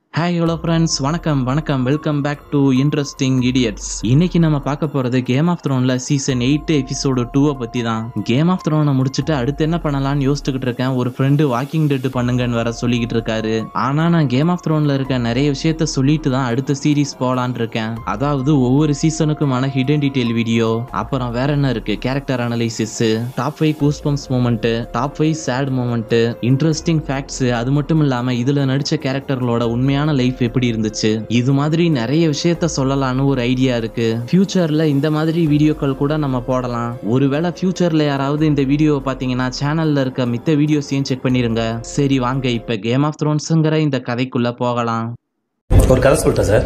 hi hello friends வணக்கம் வணக்கம் welcome back to interesting idiots இன்னைக்கு நம்ம பார்க்க போறது கேம் ஆஃப் த்ரோன்ல சீசன் எயிட் எபிசோடு டூவை பத்தி தான் கேம் ஆஃப் த்ரோனை முடிச்சுட்டு அடுத்து என்ன பண்ணலாம்னு யோசிச்சுக்கிட்டு இருக்கேன் ஒரு ஃப்ரெண்டு வாக்கிங் டெட் பண்ணுங்கன்னு வர சொல்லிக்கிட்டு இருக்காரு ஆனா நான் கேம் ஆஃப் த்ரோன்ல இருக்க நிறைய விஷயத்த சொல்லிட்டு தான் அடுத்த சீரிஸ் போலான்னு இருக்கேன் அதாவது ஒவ்வொரு சீசனுக்குமான ஹிடன் டீடைல் வீடியோ அப்புறம் வேற என்ன இருக்கு character analysis top five goosebumps moment top five sad moment interesting facts அது மட்டும் இல்லாம இதுல நடிச்ச கேரக்டர்களோட உண்மையான லைஃப் எப்படி இருந்துச்சு இது மாதிரி நிறைய விஷயத்த சொல்லலாம்னு ஒரு ஐடியா இருக்கு ஃபியூச்சர்ல இந்த மாதிரி வீடியோக்கள் கூட நம்ம போடலாம் ஒருவேளை ஃபியூச்சர்ல யாராவது இந்த வீடியோவை பாத்தீங்கன்னா சேனல்ல இருக்க மித்த வீடியோஸையும் செக் பண்ணிருங்க சரி வாங்க இப்ப கேம் ஆஃப் த்ரோன்ஸ்ங்கிற இந்த கதைக்குள்ள போகலாம் ஒரு கதை சொல்லிட்டேன் சார்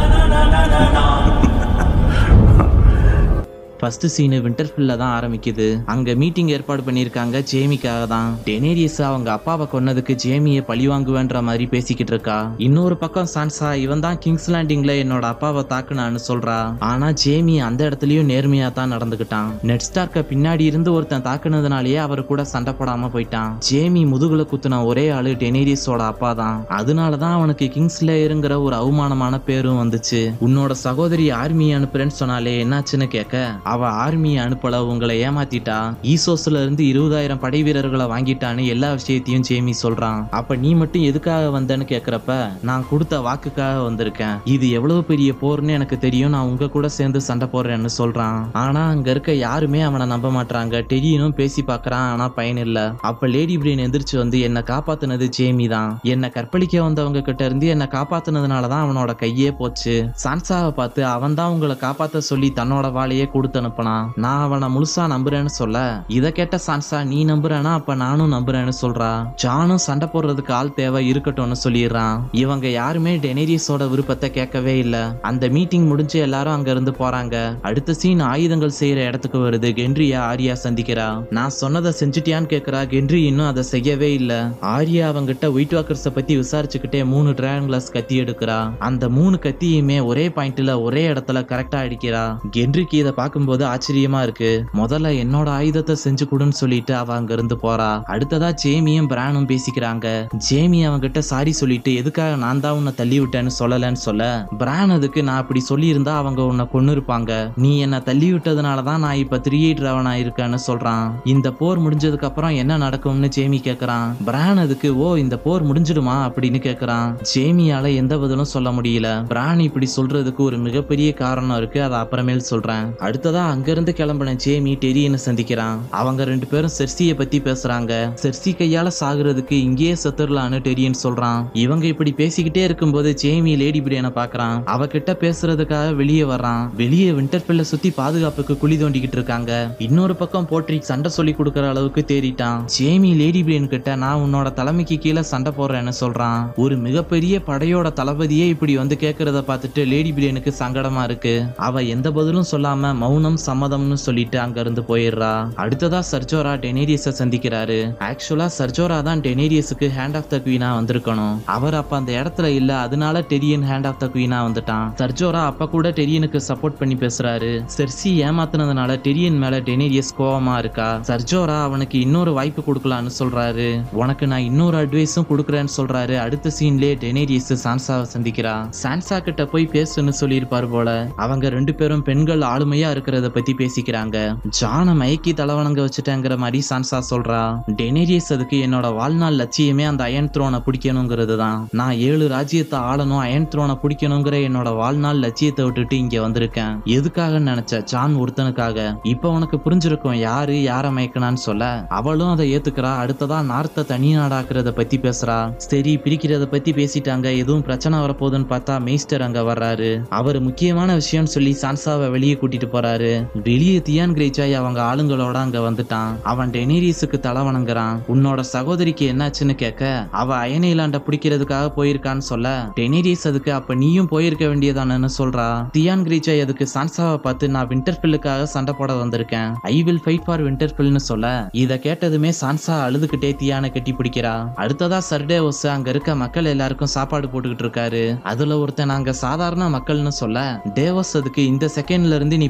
ஃபர்ஸ்ட் சீனு விண்டர்ஃபில்ல தான் ஆரம்பிக்குது அங்க மீட்டிங் ஏற்பாடு பண்ணிருக்காங்க ஜேமிக்காக தான் டெனேரியஸ் அவங்க அப்பாவை கொன்னதுக்கு ஜேமியை பழி வாங்குவேன்ற மாதிரி பேசிக்கிட்டு இருக்கா இன்னொரு பக்கம் சான்சா இவன் தான் கிங்ஸ் லேண்டிங்ல என்னோட அப்பாவை தாக்குனான்னு சொல்றா ஆனா ஜேமி அந்த இடத்துலயும் நேர்மையா தான் நடந்துகிட்டான் நெட் ஸ்டார்க்க பின்னாடி இருந்து ஒருத்தன் தாக்குனதுனாலயே அவர் கூட சண்டை போடாம போயிட்டான் ஜேமி முதுகுல குத்துன ஒரே ஆளு டெனேரியஸோட அப்பா தான் அதனாலதான் அவனுக்கு கிங்ஸ்ல இருங்கிற ஒரு அவமானமான பேரும் வந்துச்சு உன்னோட சகோதரி ஆர்மி அனுப்புறேன்னு சொன்னாலே என்னாச்சுன்னு கேட்க அவ ஆர்மியை அனுப்பல உங்களை ஏமாத்திட்டா ஈசோஸ்ல இருந்து இருபதாயிரம் படை வீரர்களை வாங்கிட்டான்னு எல்லா விஷயத்தையும் ஜேமி சொல்றான் அப்ப நீ மட்டும் எதுக்காக வந்தேன்னு கேக்குறப்ப நான் கொடுத்த வாக்குக்காக வந்திருக்கேன் இது எவ்வளவு பெரிய போர்னு எனக்கு தெரியும் நான் உங்க கூட சேர்ந்து சண்டை போடுறேன்னு சொல்றான் ஆனா அங்க இருக்க யாருமே அவனை நம்ப மாட்டாங்க டெரியனும் பேசி பார்க்கறான் ஆனா பயன் இல்ல அப்ப லேடி பிரெயின் எந்திரிச்சு வந்து என்ன காப்பாத்துனது ஜேமி தான் என்ன கற்பழிக்க வந்தவங்க கிட்ட இருந்து என்ன காப்பாத்துனதுனால தான் அவனோட கையே போச்சு சான்சாவை பார்த்து அவன் தான் உங்களை காப்பாத்த சொல்லி தன்னோட வாளையே கொடுத்து அனுப்புனான் நான் அவனை முழுசா நம்புறேன்னு சொல்ல இத கேட்ட சான்சா நீ நம்புறேனா அப்ப நானும் நம்புறேன்னு சொல்றா ஜானும் சண்டை போடுறதுக்கு ஆள் தேவை இருக்கட்டும்னு சொல்லிடுறான் இவங்க யாருமே டெனேரியஸோட விருப்பத்தை கேட்கவே இல்ல அந்த மீட்டிங் முடிஞ்சு எல்லாரும் அங்க இருந்து போறாங்க அடுத்த சீன் ஆயுதங்கள் செய்யற இடத்துக்கு வருது கென்ரியா ஆரியா சந்திக்கிறா நான் சொன்னதை செஞ்சுட்டியான்னு கேக்குறா கென்ரி இன்னும் அதை செய்யவே இல்ல ஆரியா அவங்கிட்ட ஒயிட் வாக்கர்ஸ பத்தி விசாரிச்சுக்கிட்டே மூணு டிராகன் கிளாஸ் கத்தி எடுக்கிறா அந்த மூணு கத்தியுமே ஒரே பாயிண்ட்ல ஒரே இடத்துல கரெக்டா அடிக்கிறா கென்ரிக்கு இதை பார்க்கும்போது ஆச்சரியமா இருக்கு முதல்ல என்னோட ஆயுதத்தை செஞ்சு கொடுன்னு சொல்லிட்டு அவ அங்க இருந்து போறா அடுத்ததா ஜேமியும் பிரானும் பேசிக்கிறாங்க ஜேமி அவங்கிட்ட சாரி சொல்லிட்டு எதுக்காக நான் தான் உன்னை தள்ளி விட்டேன்னு சொல்லலன்னு சொல்ல பிரான் அதுக்கு நான் அப்படி சொல்லியிருந்தா அவங்க உன்னை கொன்னு இருப்பாங்க நீ என்ன தள்ளி விட்டதுனால தான் நான் இப்ப த்ரீ எயிட் ரவனா இருக்கேன்னு சொல்றான் இந்த போர் முடிஞ்சதுக்கு அப்புறம் என்ன நடக்கும்னு ஜேமி கேக்குறான் பிரான் அதுக்கு ஓ இந்த போர் முடிஞ்சிடுமா அப்படின்னு கேக்குறான் ஜேமியால எந்த பதிலும் சொல்ல முடியல பிரான் இப்படி சொல்றதுக்கு ஒரு மிகப்பெரிய காரணம் இருக்கு அதை அப்புறமேல் சொல்றேன் அடுத்ததா அங்கிருந்து கிளம்பின ஜேமி டெரியனை சந்திக்கிறான் அவங்க ரெண்டு பேரும் செர்சியை பத்தி பேசுறாங்க செர்சி கையால சாகுறதுக்கு இங்கேயே செத்துடலான்னு டெரியன் சொல்றான் இவங்க இப்படி பேசிக்கிட்டே இருக்கும்போது ஜேமி லேடி பிரியானை பாக்குறான் அவகிட்ட பேசுறதுக்காக வெளியே வர்றான் வெளியே விண்டர்ஃபெல்ல சுத்தி பாதுகாப்புக்கு குழி தோண்டிக்கிட்டு இருக்காங்க இன்னொரு பக்கம் போற்றி சண்டை சொல்லி கொடுக்கற அளவுக்கு தேறிட்டான் ஜேமி லேடி பிரியன் கிட்ட நான் உன்னோட தலைமைக்கு கீழே சண்டை போடுறேன்னு சொல்றான் ஒரு மிகப்பெரிய படையோட தளபதியே இப்படி வந்து கேக்குறத பார்த்துட்டு லேடி பிரியனுக்கு சங்கடமா இருக்கு அவ எந்த பதிலும் சொல்லாம மௌனம் சம்மதம்னு சொல்லிட்டு அங்க இருந்து போயிடுறா அடுத்ததா சர்ஜோரா டெனேரியஸ சந்திக்கிறாரு ஆக்சுவலா சர்ஜோரா தான் டெனேரியஸுக்கு ஹேண்ட் ஆஃப் த குவீனா வந்திருக்கணும் அவர் அப்ப அந்த இடத்துல இல்ல அதனால டெரியன் ஹேண்ட் ஆஃப் த குவீனா வந்துட்டான் சர்ஜோரா அப்ப கூட டெரியனுக்கு சப்போர்ட் பண்ணி பேசுறாரு செர்சி ஏமாத்துனதுனால டெரியன் மேல டெனேரியஸ் கோவமா இருக்கா சர்ஜோரா அவனுக்கு இன்னொரு வாய்ப்பு கொடுக்கலான்னு சொல்றாரு உனக்கு நான் இன்னொரு அட்வைஸும் கொடுக்குறேன்னு சொல்றாரு அடுத்த சீன்லயே டெனேரியஸ் சான்சாவை சந்திக்கிறா சான்சா கிட்ட போய் பேசுன்னு சொல்லியிருப்பாரு போல அவங்க ரெண்டு பேரும் பெண்கள் ஆளுமையா இருக்கிறத பத்தி பேசிக்கிறாங்க ஜான மயக்கி தலைவணங்க வச்சுட்டேங்கிற மாதிரி சான்சா சொல்றா டெனேரியஸ் அதுக்கு என்னோட வாழ்நாள் லட்சியமே அந்த அயன் த்ரோனை பிடிக்கணுங்கிறது தான் நான் ஏழு ராஜ்யத்தை ஆளணும் அயன் த்ரோனை பிடிக்கணுங்கிற என்னோட வாழ்நாள் லட்சியத்தை விட்டுட்டு இங்க வந்திருக்கேன் எதுக்காக நினைச்ச ஜான் ஒருத்தனுக்காக இப்ப உனக்கு புரிஞ்சிருக்கும் யாரு யார மயக்கனான்னு சொல்ல அவளும் அதை ஏத்துக்கிறா அடுத்ததா நார்த்த தனி நாடாக்குறத பத்தி பேசுறா சரி பிரிக்கிறத பத்தி பேசிட்டாங்க எதுவும் பிரச்சனை வரப்போகுதுன்னு பார்த்தா மெய்ஸ்டர் அங்க வர்றாரு அவர் முக்கியமான விஷயம்னு சொல்லி சான்சாவை வெளியே கூட்டிட்டு போறாரு வெளியே தியான் கிரேச்சாய் அவங்க ஆளுங்களோட அங்க வந்துட்டான் அவன் டெனீரியஸுக்கு தலை வணங்குறான் உன்னோட சகோதரிக்கு என்னாச்சுன்னு கேட்க அவ அயனைலாண்ட பிடிக்கிறதுக்காக போயிருக்கான்னு சொல்ல டெனீரியஸ் அதுக்கு அப்ப நீயும் போயிருக்க வேண்டியதானன்னு சொல்றா தியான் கிரேச்சாய் அதுக்கு சான்சாவை பார்த்து நான் விண்டர்ஃபில்லுக்காக சண்டை போட வந்திருக்கேன் ஐ வில் ஃபைட் ஃபார் விண்டர்ஃபில்னு சொல்ல இத கேட்டதுமே சான்சா அழுதுகிட்டே தியானை கட்டி பிடிக்கிறா அடுத்ததா சர்டேவோஸ் அங்க இருக்க மக்கள் எல்லாருக்கும் சாப்பாடு போட்டுக்கிட்டு இருக்காரு அதுல ஒருத்தன் நாங்க சாதாரண மக்கள்னு சொல்ல டேவஸ் அதுக்கு இந்த செகண்ட்ல இருந்து நீ போர் வீரன்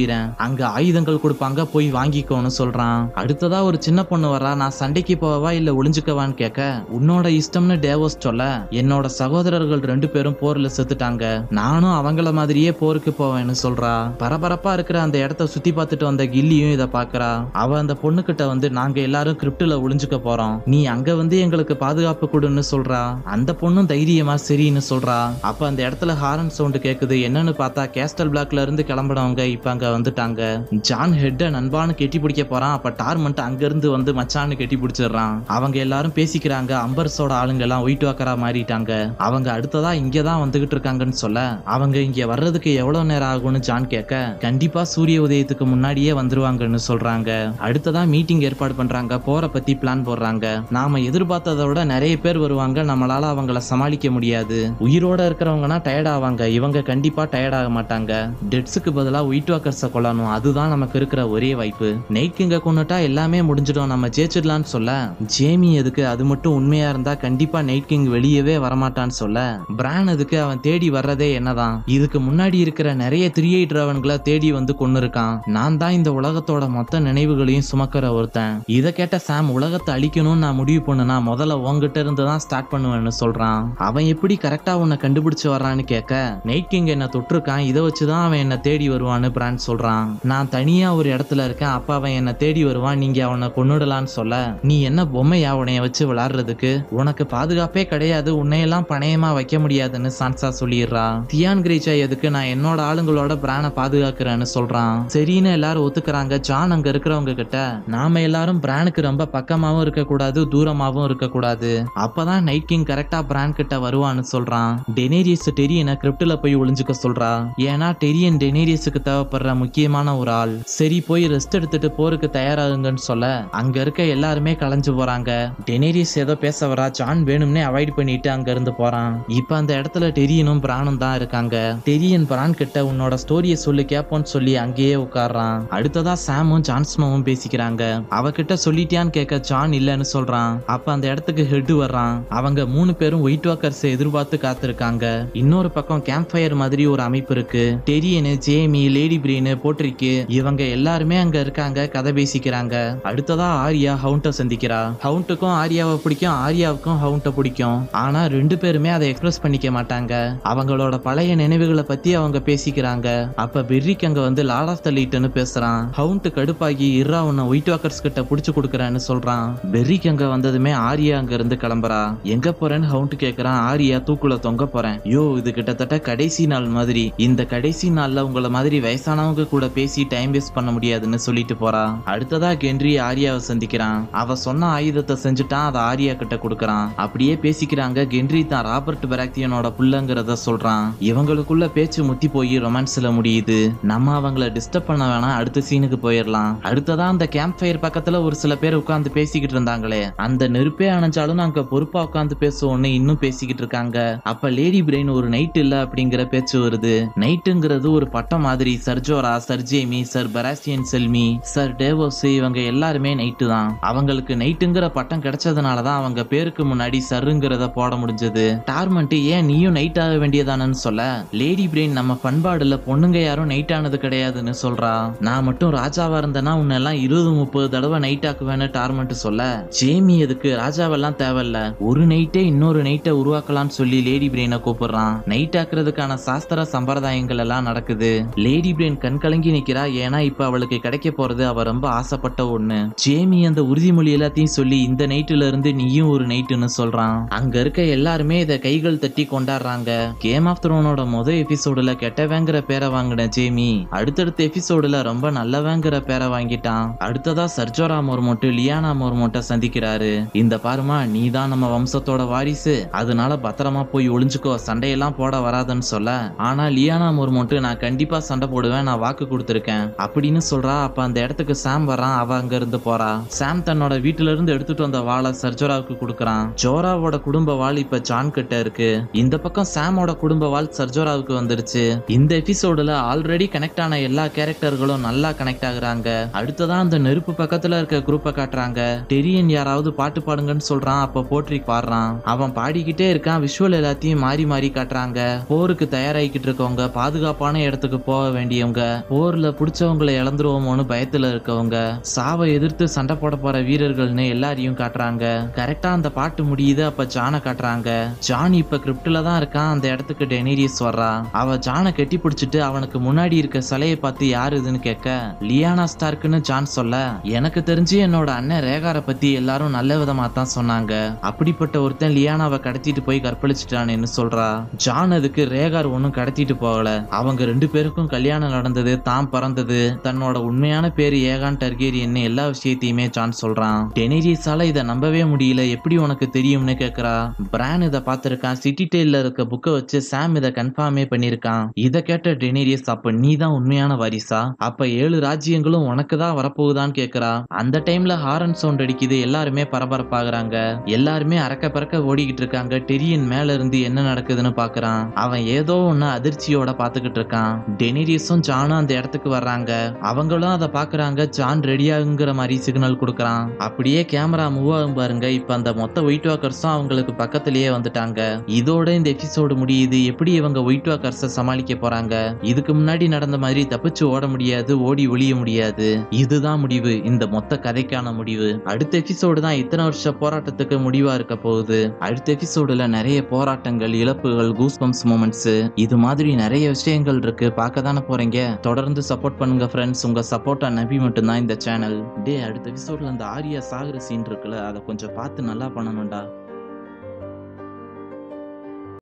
நினைக்கிறேன் அங்க ஆயுதங்கள் கொடுப்பாங்க போய் வாங்கிக்கோன்னு சொல்றான் அடுத்ததா ஒரு சின்ன பொண்ணு வரா நான் சண்டைக்கு போவா இல்ல ஒளிஞ்சுக்கவான்னு கேட்க உன்னோட இஷ்டம்னு டேவோஸ் சொல்ல என்னோட சகோதரர்கள் ரெண்டு பேரும் போர்ல செத்துட்டாங்க நானும் அவங்கள மாதிரியே போருக்கு போவேன்னு சொல்றா பரபரப்பா இருக்கிற அந்த இடத்த சுத்தி பார்த்துட்டு வந்த கில்லியும் இத பாக்குறா அவ அந்த பொண்ணுகிட்ட வந்து நாங்க எல்லாரும் கிரிப்டுல ஒளிஞ்சுக்க போறோம் நீ அங்க வந்து எங்களுக்கு பாதுகாப்பு கொடுன்னு சொல்றா அந்த பொண்ணும் தைரியமா சரின்னு சொல்றா அப்ப அந்த இடத்துல ஹாரன் சவுண்ட் கேக்குது என்னன்னு பார்த்தா கேஸ்டல் பிளாக்ல இருந்து கிளம்பினவங்க இப்ப அங்க வந்துட்டாங்க ஜான் ஹெட்ட நண்பான்னு கெட்டி பிடிக்க போறான் அப்ப டார்மண்ட் அங்க இருந்து வந்து மச்சான்னு கெட்டி பிடிச்சிடுறான் அவங்க எல்லாரும் பேசிக்கிறாங்க அம்பர்ஸோட ஆளுங்க எல்லாம் ஒயிட் வாக்கரா மாறிட்டாங்க அவங்க அடுத்ததா இங்க தான் வந்துகிட்டு இருக்காங்கன்னு சொல்ல அவங்க இங்க வர்றதுக்கு எவ்வளவு நேரம் ஆகும்னு ஜான் கேட்க கண்டிப்பா சூரிய உதயத்துக்கு முன்னாடியே வந்துருவாங்கன்னு சொல்றாங்க அடுத்ததா மீட்டிங் ஏற்பாடு பண்றாங்க போற பத்தி பிளான் போடுறாங்க நாம எதிர்பார்த்ததை விட நிறைய பேர் வருவாங்க நம்மளால அவங்கள சமாளிக்க முடியாது உயிரோட இருக்கிறவங்கன்னா டயர்ட் ஆவாங்க இவங்க கண்டிப்பா டயர்ட் ஆக மாட்டாங்க டெட்ஸுக்கு பதிலா ஒயிட் வாக்கர்ஸை கொல்லணும் அதுதான் நமக்கு இருக்கிற ஒரே வாய்ப்பு நைட் கிங்க கொண்டுட்டா எல்லாமே முடிஞ்சிடும் நம்ம ஜெயிச்சிடலாம்னு சொல்ல ஜேமி எதுக்கு அது மட்டும் உண்மையா இருந்தா கண்டிப்பா நைட் கிங் வெளியவே வரமாட்டான்னு சொல்ல பிரான் எதுக்கு அவன் தேடி வர்றதே என்னதான் இதுக்கு முன்னாடி இருக்கிற நிறைய த்ரீ எயிட் ரவன்களை தேடி வந்து கொண்டு இருக்கான் நான் தான் இந்த உலகத்தோட மொத்த நினைவுகளையும் சுமக்கிற ஒருத்தன் இதை கேட்ட சாம் உலகத்தை அழிக்கணும்னு நான் முடிவு பண்ணுனா முதல்ல உங்ககிட்ட இருந்து தான் ஸ்டார்ட் பண்ணுவேன்னு சொல்றான் அவன் எப்படி கரெக்டா உன்னை கண்டுபிடிச்சு வர்றான்னு கேட்க நைட் கிங் என்ன தொட்டிருக்கான் இதை வச்சுதான் அவன் என்ன தேடி வருவான்னு பிரான் சொல்றான் நான் தனியா ஒரு இடத்துல இருக்கேன் அப்ப அவன் என்ன தேடி வருவான் நீங்க அவனை கொன்னுடலான்னு சொல்ல நீ என்ன பொம்மையா உன்னைய வச்சு விளையாடுறதுக்கு உனக்கு பாதுகாப்பே கிடையாது உன்னையெல்லாம் பணயமா வைக்க முடியாதுன்னு சான்சா சொல்லிடுறா தியான் கிரீச்சா எதுக்கு நான் என்னோட ஆளுங்களோட பிரானை பாதுகாக்கிறேன்னு சொல்றான் சரின்னு எல்லாரும் ஒத்துக்கிறாங்க ஜான் அங்க இருக்கிறவங்க கிட்ட நாம எல்லாரும் பிரானுக்கு ரொம்ப பக்கமாவும் இருக்க கூடாது தூரமாவும் இருக்க கூடாது அப்பதான் நைட் கிங் கரெக்டா பிரான் கிட்ட வருவான்னு சொல்றான் டெனேரியஸ் டெரியனை கிரிப்டில் போய் ஒளிஞ்சுக்க சொல்றா ஏன்னா டெரியன் டெனேரியஸுக்கு தேவைப்படுற முக்கியமான ஒரு ஆள் சரி போய் ரெஸ்ட் எடுத்துட்டு போருக்கு தயாராகுங்கன்னு சொல்ல அங்க இருக்க எல்லாருமே கலைஞ்சு போறாங்க டெனேரியஸ் ஏதோ பேச வரா ஜான் வேணும்னே அவாய்ட் பண்ணிட்டு அங்க இருந்து போறான் இப்ப அந்த இடத்துல டெரியனும் பிரானும் தான் இருக்காங்க டெரியன் பிரான் கிட்ட உன்னோட ஸ்டோரிய சொல்லி கேப்போன்னு சொல்லி அங்கேயே உட்கார்றான் அடுத்ததா சாமும் ஜான்ஸ்னோவும் பேசிக்கிறாங்க அவகிட்ட சொல்லிட்டியான்னு கேட்க ஜான் இல்லைன்னு சொல்றான் அப்ப அந்த இடத்துக்கு ஹெட் வர்றான் அவங்க மூணு பேரும் ஒயிட் வாக்கர்ஸ் எதிர்பார்த்து காத்திருக்காங்க இன்னொரு பக்கம் கேம்ப் ஃபயர் மாதிரி ஒரு அமைப்பு இருக்கு டெரியனு ஜேமி லேடி பிரீனு போட்ரிக்கு இவங்க எல்லாருமே அங்க இருக்காங்க கதை பேசிக்கிறாங்க அடுத்ததா ஆரியா ஹவுண்ட சந்திக்கிறா ஹவுண்ட்டுக்கும் ஆரியாவை பிடிக்கும் ஆரியாவுக்கும் ஹவுண்ட பிடிக்கும் ஆனா ரெண்டு பேருமே அதை எக்ஸ்பிரஸ் பண்ணிக்க மாட்டாங்க அவங்களோட பழைய நினைவுகளை பத்தி அவங்க பேசிக்கிறாங்க அப்ப பெர்ரிக் அங்க வந்து லார்ட் ஆஃப் த லீட்னு பேசுறான் ஹவுண்ட் கடுப்பாகி இர்ரா உன்னை ஒயிட் வாக்கர்ஸ் கிட்ட புடிச்சு கொடுக்குறேன்னு சொல்றான் பெர்ரிக் அங்க வந்ததுமே ஆரியா அங்க இருந்து கிளம்புறா எங்க போறேன்னு ஹவுண்ட் கேக்குறான் ஆரியா தூக்குல தொங்க போறேன் யோ இது கிட்டத்தட்ட கடைசி நாள் மாதிரி இந்த கடைசி நாள்ல உங்கள மாதிரி வயசானவங்க கூட பேசி டைம் வேஸ்ட் பண்ண முடியாதுன்னு சொல்லிட்டு போறா அடுத்ததா கென்றி ஆரியாவை சந்திக்கிறான் அவ சொன்ன ஆயுதத்தை செஞ்சுட்டான் அதை ஆரியா கிட்ட கொடுக்கறான் அப்படியே பேசிக்கிறாங்க கென்றி தான் ராபர்ட் பெராக்தியனோட புள்ளங்கிறத சொல்றான் இவங்களுக்குள்ள பேச்சு முத்தி போய் ரொமான்ஸ்ல முடியுது நம்ம அவங்கள டிஸ்டர்ப் பண்ண வேணாம் அடுத்த சீனுக்கு போயிடலாம் அடுத்ததா அந்த கேம்ப் ஃபயர் பக்கத்துல ஒரு சில பேர் உட்கார்ந்து பேசிக்கிட்டு இருந்தாங்களே அந்த நெருப்பே அணைஞ்சாலும் நாங்க பொறுப்பா உட்கார்ந்து பேசுவோம்னு இன்னும் பேசிக்கிட்டு இருக்காங்க அப்ப லேடி பிரெயின் ஒரு நைட் இல்ல அப்படிங்கிற பேச்சு வருது நைட்டுங்கிறது ஒரு பட்டம் மாதிரி சர்ஜோரா சர் ஜேமி சர் பெராசியன் செல்மி சர் டேவோஸ் இவங்க எல்லாருமே நைட்டு தான் அவங்களுக்கு நைட்டுங்கிற பட்டம் கிடைச்சதுனால தான் அவங்க பேருக்கு முன்னாடி சருங்கிறத போட முடிஞ்சது டார்மண்ட் ஏன் நீயும் நைட் ஆக வேண்டியதானன்னு சொல்ல லேடி பிரெயின் நம்ம பண்பாடுல பொண்ணுங்க யாரும் நைட் ஆனது கிடையாதுன்னு சொல்றா நான் மட்டும் ராஜாவா இருந்தேன்னா உன்னெல்லாம் இருபது முப்பது தடவை நைட் ஆக்குவேன்னு டார்மண்ட் சொல்ல ஜேமி எதுக்கு ராஜாவெல்லாம் தேவையில்ல ஒரு நைட்டே இன்னொரு நைட்டை உருவாக்கலாம்னு சொல்லி லேடி பிரெயினை கூப்பிடுறான் நைட் ஆக்குறதுக்கான சாஸ்திர சம்பிரதாயங்கள் எல்லாம் நடக்குது லேடி பிரெயின் கண் கலங்கி நிக்கிறா ஏன்னா இப்ப அவளுக்கு கிடைக்க போறது அவ ரொம்ப ஆசைப்பட்ட ஒண்ணு ஜேமி அந்த உறுதிமொழி எல்லாத்தையும் சொல்லி இந்த நைட்டுல இருந்து நீயும் ஒரு நைட்டுன்னு சொல்றான் அங்க இருக்க எல்லாருமே இத கைகள் தட்டி கொண்டாடுறாங்க கேம் ஆஃப் த்ரோனோட முத எபிசோடுல கெட்டவங்கிற பேரை வாங்கின ஜேமி அடுத்தடுத்த எபிசோடுல ரொம்ப நல்லவங்கிற பேரை வாங்கிட்டான் அடுத்ததா சர்ஜோரா மோர்மோட்டு லியானா மோர்மோட்டை சந்திக்கிறாரு இந்த பாருமா நீ தான் நம்ம வம்சத்தோட வாரிசு அதனால பத்திரமா போய் ஒளிஞ்சுக்கோ சண்டையெல்லாம் போட வராதுன்னு சொல்ல ஆனா லியானா மோர்மோட்டு நான் கண்டிப்பா சண்டை போடுவேன் நான் வாக்கு கொடுத்துருக்கேன் அப்படின்னு சொல்றா அப்ப அந்த இடத்துக்கு சாம் வரான் அவ அங்க இருந்து போறா சாம் தன்னோட வீட்டுல இருந்து எடுத்துட்டு வந்த வாளை சர்ஜோராவுக்கு கொடுக்கறான் ஜோராவோட குடும்ப வாழ் இப்ப ஜான் கிட்ட இருக்கு இந்த பக்கம் சாமோட குடும்ப வாழ் சர்ஜோராவுக்கு வந்துருச்சு இந்த எபிசோடுல ஆல்ரெடி கனெக்ட் ஆன எல்லா கேரக்டர்களும் நல்லா கனெக்ட் ஆகுறாங்க அடுத்ததான் அந்த நெருப்பு பக்கத்துல இருக்க குரூப்பை காட்டுறாங்க டெரியன் யாராவது பாட்டு பாடுங்கன்னு சொல்றான் அப்ப போட்ரிக் பாடுறான் அவன் பாடிக்கிட்டே இருக்கான் விஷுவல் எல்லாத்தையும் மாறி மாறி காட்டுறாங்க போருக்கு தயாராகிக்கிட்டு இருக்கவங்க பாதுகாப்பான இடத்துக்கு போக வேண்டியவங்க போர்ல புடிச்சவங்களை இழந்துருவோமோன்னு பயத்துல இருக்கவங்க சாவை எதிர்த்து சண்டை போட போற வீரர்கள்னு எல்லாரையும் காட்டுறாங்க கரெக்டா அந்த பாட்டு முடியுது அப்ப ஜானை காட்டுறாங்க ஜான் இப்ப கிரிப்ட்ல தான் இருக்கான் அந்த இடத்துக்கு டெனீரியஸ் வர்றா அவ ஜானை கெட்டி பிடிச்சிட்டு அவனுக்கு முன்னாடி இருக்க சிலையை பார்த்து யாரு இதுன்னு கேட்க லியானா ஸ்டார்க்குன்னு ஜான் சொல்ல எனக்கு தெரிஞ்சு என்னோட அண்ணன் ரேகாரை பத்தி எல்லாரும் நல்ல விதமா தான் சொன்னாங்க அப்படிப்பட்ட ஒருத்தன் லியானாவை கடத்திட்டு போய் கற்பழிச்சிட்டானேன்னு சொல்றா ஜான் அதுக்கு ரேகார் ஒன்னும் கடத்திட்டு போகல அவங்க ரெண்டு பேருக்கும் கல்யாணம் நடந்தது தான் பிறந்தது தன்னோட உண்மையான பேரு ஏகான் டர்கேரியன்னு எல்லா விஷயத்தையுமே ஜான் சொல்றான் டெனீரியஸால இதை நம்பவே முடியல எப்படி உனக்கு தெரியும்னு கேக்குறா பிரான் இதை பார்த்திருக்கான் சிட்டி டெய்ல இருக்க புக்கை வச்சு சாம் இதை கன்ஃபார்மே பண்ணிருக்கான் இதை கேட்ட டெனீரியஸ் அப்ப நீ தான் உண்மையான வாரிசா அப்ப ஏழு ராஜ்யங்களும் உனக்கு தான் வரப்போகுதான்னு கேக்குறா அந்த டைம்ல ஹாரன் சவுண்ட் அடிக்குது எல்லாருமே பரபரப்பாகுறாங்க எல்லாருமே அறக்க பறக்க ஓடிக்கிட்டு இருக்காங்க டெரியன் மேல இருந்து என்ன நடக்குதுன்னு பாக்குறான் அவன் ஏதோ ஒண்ணு அதிர்ச்சியோட பாத்துக்கிட்டு இருக்கான் டெனிரியஸும் ஜானும் அந்த இடத்துக்கு வர்றாங்க அவங்களும் அதை பாக்குறாங்க ஜான் ரெடியாகுங்கிற மாதிரி சிக்னல் கொடுக்கறான் அப்படியே கேமரா மூவ் ஆகும் பாருங்க இப்ப அந்த மொத்த ஒயிட் வாக்கர்ஸும் அவங்களுக்கு பக்கத்திலேயே வந்துட்டாங்க இதோட இந்த எபிசோடு முடியுது எப்படி இவங்க ஒயிட் வாக்கர்ஸ சமாளிக்க போறாங்க இதுக்கு முன்னாடி நடந்த மாதிரி தப்பிச்சு ஓட முடியாது ஓடி ஒளிய முடியாது இதுதான் முடிவு இந்த மொத்த கதைக்கான முடிவு அடுத்த எபிசோடு தான் இத்தனை வருஷ போராட்டத்துக்கு முடிவா இருக்க போகுது அடுத்த எபிசோடுல நிறைய போராட்டங்கள் இழப்புகள் கூஸ்பம்ஸ் மூமெண்ட்ஸ் இது மாதிரி நிறைய விஷயங்கள் இருக்கு பார்க்க தானே போறீங்க தொடர்ந்து சப்போர்ட் பண்ணுங்க ஃப்ரெண்ட்ஸ் உங்க சப்போர்ட்டா நபி மட்டும்தான் இந்த சேனல் டே அடுத்த எபிசோட்ல அந்த ஆரியா சாகுற சீன் இருக்குல்ல அதை கொஞ்சம் பார்த்து நல்லா பண்ணணும்டா